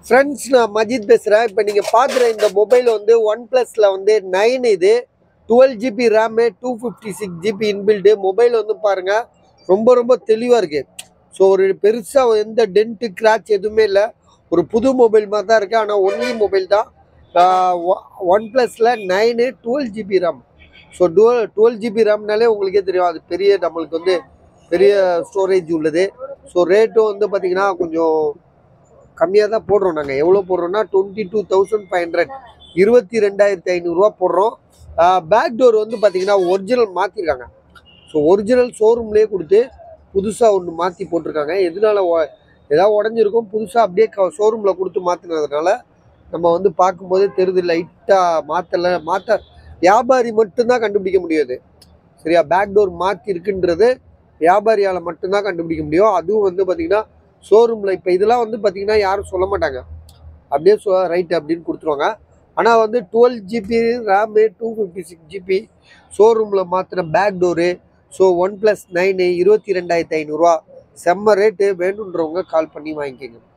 friends நான் மஜித் பேசுகிறேன் இப்போ நீங்கள் பார்க்குற இந்த மொபைல் வந்து ஒன் ப்ளஸில் வந்து நைன் இது twelve GB RAM two fifty six GB inbuilt mobile வந்து பாருங்கள் ரொம்ப ரொம்ப தெளிவாக இருக்குது ஸோ ஒரு பெருசாக எந்த டென்ட்டு கிராச் எதுவுமே இல்லை ஒரு புது மொபைல் மாதிரி தான் இருக்குது ஆனால் ஒன்லி மொபைல் தான் ஒன் ப்ளஸில் nine twelve GB RAM so twelve twelve GB ரேம்னாலே உங்களுக்கே தெரியும் அது பெரிய நம்மளுக்கு வந்து பெரிய ஸ்டோரேஜ் உள்ளது ஸோ ரேட்டும் வந்து பார்த்திங்கன்னா கொஞ்சம் கம்மியாக தான் போடுறோம் நாங்கள் எவ்வளோ போடுறோம்னா twenty two thousand five hundred இருபத்தி ரெண்டாயிரத்தி ஐநூறுரூவா போடுறோம் பேக் டோர் வந்து பார்த்தீங்கன்னா ஒரிஜினல் மாற்றிருக்காங்க ஸோ ஒரிஜினல் ஷோரூம்லேயே கொடுத்து புதுசாக ஒன்று மாற்றி போட்டிருக்காங்க எதனால ஒ- ஏதாவது உடஞ்சிருக்கும் புதுசாக அப்படியே க ஷோரூமில் கொடுத்து மாற்றினதுனால நம்ம வந்து பார்க்கும்போதே தெரியுது லைட்டாக மாற்றலை மாற்ற வியாபாரி மட்டும்தான் கண்டுபிடிக்க முடியாது சரியா பேக் டோர் மாற்றிருக்குன்றது வியாபாரியால் மட்டும்தான் கண்டுபிடிக்க முடியும் அதுவும் வந்து பார்த்திங்கன்னா ஷோரூமில் இப்போ இதெல்லாம் வந்து பார்த்திங்கன்னா யாரும் சொல்ல மாட்டாங்க அப்படியே சொ ரைட் அப்படின்னு கொடுத்துருவாங்க ஆனால் வந்து twelve GB RAM two fifty six GB ஷோரூமில் மாற்றின back door so one plus nine இருபத்தி ரெண்டாயிரத்தி ஐநூறுரூவா செம்ம ரேட்டு வேணுன்றவங்க கால் பண்ணி வாங்கிக்கோங்க